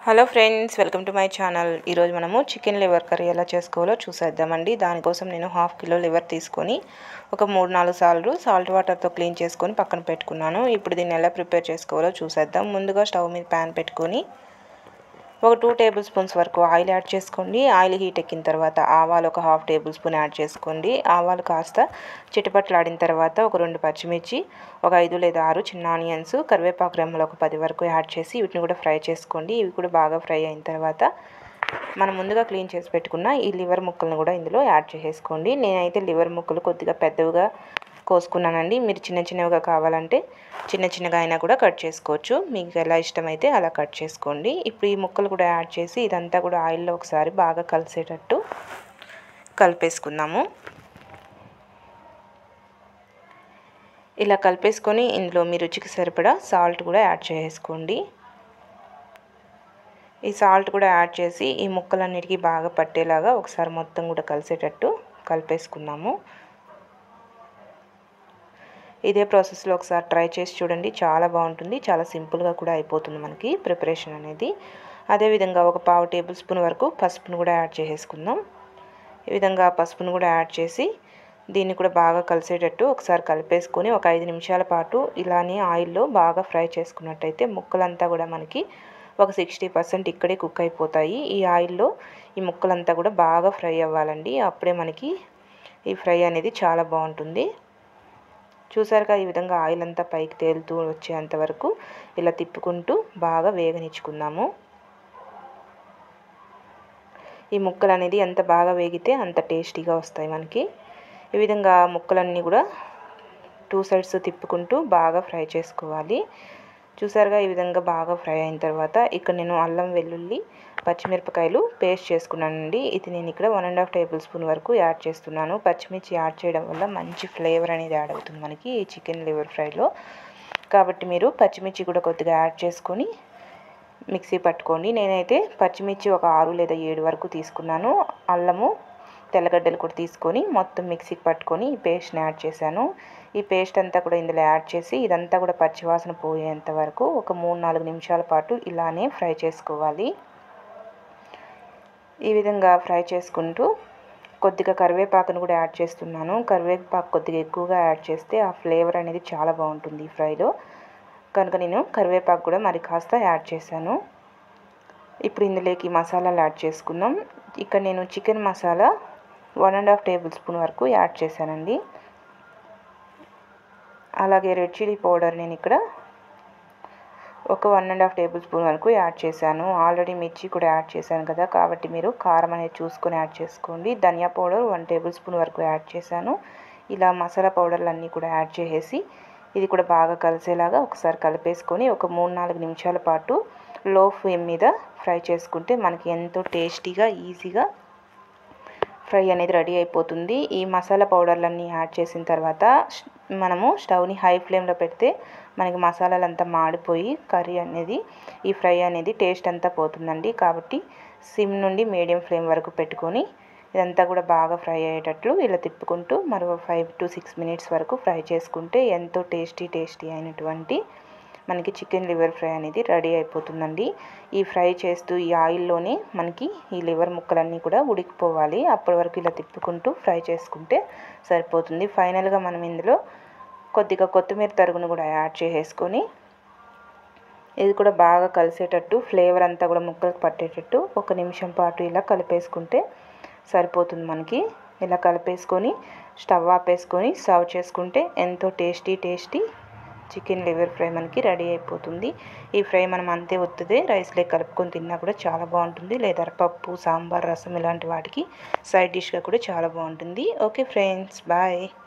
hello friends welcome to my channel ఈరోజు మనము chicken liver curry ఎలా చేసుకోవాలో చూసేద్దామండి దానికోసం నేను హాఫ్ కిలో లివర్ తీసుకొని ఒక మూడు నాలుగు సార్లు సాల్ట్ వాటర్తో క్లీన్ చేసుకొని పక్కన పెట్టుకున్నాను ఇప్పుడు దీన్ని ఎలా ప్రిపేర్ చేసుకోవాలో చూసేద్దాం ముందుగా స్టవ్ మీద ప్యాన్ పెట్టుకొని ఒక టూ టేబుల్ స్పూన్స్ వరకు ఆయిల్ యాడ్ చేసుకోండి ఆయిల్ హీట్ ఎక్కిన తర్వాత ఆవాలు ఒక హాఫ్ టేబుల్ స్పూన్ యాడ్ చేసుకోండి ఆవాలు కాస్త చిటపట్లాడిన తర్వాత ఒక రెండు పచ్చిమిర్చి ఒక ఐదు లేదా ఆరు చిన్న ఆనియన్స్ కరివేపాకు రెమ్మలు ఒక పది వరకు యాడ్ చేసి వీటిని కూడా ఫ్రై చేసుకోండి ఇవి కూడా బాగా ఫ్రై అయిన తర్వాత మనం ముందుగా క్లీన్ చేసి పెట్టుకున్న ఈ లివర్ ముక్కలను కూడా ఇందులో యాడ్ చేసేసుకోండి నేనైతే లివర్ ముక్కలు కొద్దిగా పెద్దవిగా కోసుకున్నానండి మీరు చిన్న చిన్నవిగా కావాలంటే చిన్న చిన్నగా అయినా కూడా కట్ చేసుకోవచ్చు మీకు ఎలా ఇష్టమైతే అలా కట్ చేసుకోండి ఇప్పుడు ఈ ముక్కలు కూడా యాడ్ చేసి ఇదంతా కూడా ఆయిల్లో ఒకసారి బాగా కలిసేటట్టు కలిపేసుకుందాము ఇలా కలిపేసుకొని ఇందులో మీ రుచికి సరిపడా సాల్ట్ కూడా యాడ్ చేసుకోండి ఈ సాల్ట్ కూడా యాడ్ చేసి ఈ ముక్కలన్నిటికీ బాగా పట్టేలాగా ఒకసారి మొత్తం కూడా కలిసేటట్టు కలిపేసుకుందాము ఇదే ప్రాసెస్లో ఒకసారి ట్రై చేసి చూడండి చాలా బాగుంటుంది చాలా సింపుల్గా కూడా అయిపోతుంది మనకి ప్రిపరేషన్ అనేది అదేవిధంగా ఒక పావు టేబుల్ స్పూన్ వరకు పసుపును కూడా యాడ్ చేసేసుకుందాం ఈ విధంగా పసుపును కూడా యాడ్ చేసి దీన్ని కూడా బాగా కలిసేటట్టు ఒకసారి కలిపేసుకొని ఒక ఐదు నిమిషాల పాటు ఇలానే ఆయిల్లో బాగా ఫ్రై చేసుకున్నట్టయితే ముక్కలంతా కూడా మనకి ఒక సిక్స్టీ పర్సెంట్ ఇక్కడే కుక్ అయిపోతాయి ఈ ఆయిల్లో ఈ ముక్కలంతా కూడా బాగా ఫ్రై అవ్వాలండి అప్పుడే మనకి ఈ ఫ్రై అనేది చాలా బాగుంటుంది చూసారుగా ఈ విధంగా ఆయిల్ అంతా పైకి తేలుతూ వచ్చేంత వరకు ఇలా తిప్పుకుంటూ బాగా వేగనిచ్చుకుందాము ఈ ముక్కలు అనేది ఎంత బాగా వేగితే అంత టేస్టీగా వస్తాయి మనకి ఈ విధంగా ముక్కలన్నీ కూడా టూ సైడ్స్ తిప్పుకుంటూ బాగా ఫ్రై చేసుకోవాలి చూసారుగా ఈ విధంగా బాగా ఫ్రై అయిన తర్వాత ఇక్కడ నేను అల్లం వెల్లుల్లి పచ్చిమిరపకాయలు పేస్ట్ చేసుకున్నానండి ఇది నేను ఇక్కడ one and half tablespoon వరకు యాడ్ చేస్తున్నాను పచ్చిమిర్చి యాడ్ చేయడం వల్ల మంచి ఫ్లేవర్ అనేది యాడ్ అవుతుంది మనకి ఈ చికెన్ లివర్ ఫ్రైలో కాబట్టి మీరు పచ్చిమిర్చి కూడా కొద్దిగా యాడ్ చేసుకొని మిక్సీ పట్టుకోండి నేనైతే పచ్చిమిర్చి ఒక ఆరు లేదా ఏడు వరకు తీసుకున్నాను అల్లము తెల్లగడ్డలు కూడా తీసుకొని మొత్తం మిక్సీకి పట్టుకొని ఈ పేస్ట్ని యాడ్ చేశాను ఈ పేస్ట్ అంతా కూడా ఇందులో యాడ్ చేసి ఇదంతా కూడా పచ్చివాసన పోయేంత వరకు ఒక మూడు నాలుగు నిమిషాల పాటు ఇలానే ఫ్రై చేసుకోవాలి ఈ విధంగా ఫ్రై చేసుకుంటూ కొద్దిగా కరివేపాకును కూడా యాడ్ చేస్తున్నాను కరివేపాకు కొద్దిగా ఎక్కువగా యాడ్ చేస్తే ఆ ఫ్లేవర్ అనేది చాలా బాగుంటుంది ఈ ఫ్రైలో కనుక నేను కరివేపాకు కూడా మరి కాస్త యాడ్ చేశాను ఇప్పుడు ఇందులోకి మసాలాలు యాడ్ చేసుకుందాం ఇక్కడ నేను chicken masala one and half tablespoon వరకు యాడ్ చేశానండి అలాగే రెడ్ చిల్లీ పౌడర్ నేను ఇక్కడ ఒక one and half tablespoon వరకు యాడ్ చేశాను ఆల్రెడీ మిర్చి కూడా యాడ్ చేశాను కదా కాబట్టి మీరు కారం అనేది చూసుకొని యాడ్ చేసుకోండి ధనియా పౌడర్ వన్ టేబుల్ స్పూన్ వరకు యాడ్ చేశాను ఇలా మసాలా పౌడర్లు అన్నీ కూడా యాడ్ చేసేసి ఇది కూడా బాగా కలిసేలాగా ఒకసారి కలిపేసుకొని ఒక మూడు నాలుగు నిమిషాల పాటు లో ఫ్లేమ్ మీద ఫ్రై చేసుకుంటే మనకి ఎంతో టేస్టీగా ఈజీగా ఫ్రై అనేది రెడీ అయిపోతుంది ఈ మసాలా పౌడర్లన్నీ యాడ్ చేసిన తర్వాత మనము స్టవ్ని హై ఫ్లేమ్లో పెడితే మనకి మసాలాలు అంతా మాడిపోయి కర్రీ అనేది ఈ ఫ్రై అనేది టేస్ట్ అంతా పోతుందండి కాబట్టి సిమ్ నుండి మీడియం ఫ్లేమ్ వరకు పెట్టుకొని ఇదంతా కూడా బాగా ఫ్రై అయ్యేటట్లు ఇలా తిప్పుకుంటూ మరో ఫైవ్ టు సిక్స్ మినిట్స్ వరకు ఫ్రై చేసుకుంటే ఎంతో టేస్టీ టేస్టీ అయినటువంటి మనకి చికెన్ లివర్ ఫ్రై అనేది రెడీ అయిపోతుందండి ఈ ఫ్రై చేస్తూ ఈ ఆయిల్లోనే మనకి ఈ లివర్ ముక్కలన్నీ కూడా ఉడికిపోవాలి అప్పటి వరకు ఇలా తిప్పుకుంటూ ఫ్రై చేసుకుంటే సరిపోతుంది ఫైనల్గా మనం ఇందులో కొద్దిగా కొత్తిమీర తరుగును కూడా యాడ్ చేసేసుకొని ఇది కూడా బాగా కలిసేటట్టు ఫ్లేవర్ అంతా కూడా ముక్కలకు పట్టేటట్టు ఒక నిమిషం పాటు ఇలా కలిపేసుకుంటే సరిపోతుంది మనకి ఇలా కలిపేసుకొని స్టవ్ ఆపేసుకొని సర్వ్ చేసుకుంటే ఎంతో tasty tasty chicken liver fry మనకి రెడీ అయిపోతుంది ఈ ఫ్రై మనం అంతే ఒత్తుదే రైస్లో కలుపుకొని తిన్నా కూడా చాలా బాగుంటుంది లేదా పప్పు సాంబార్ రసం ఇలాంటి వాటికి సైడ్ డిష్గా కూడా చాలా బాగుంటుంది ఓకే ఫ్రెండ్స్ బాయ్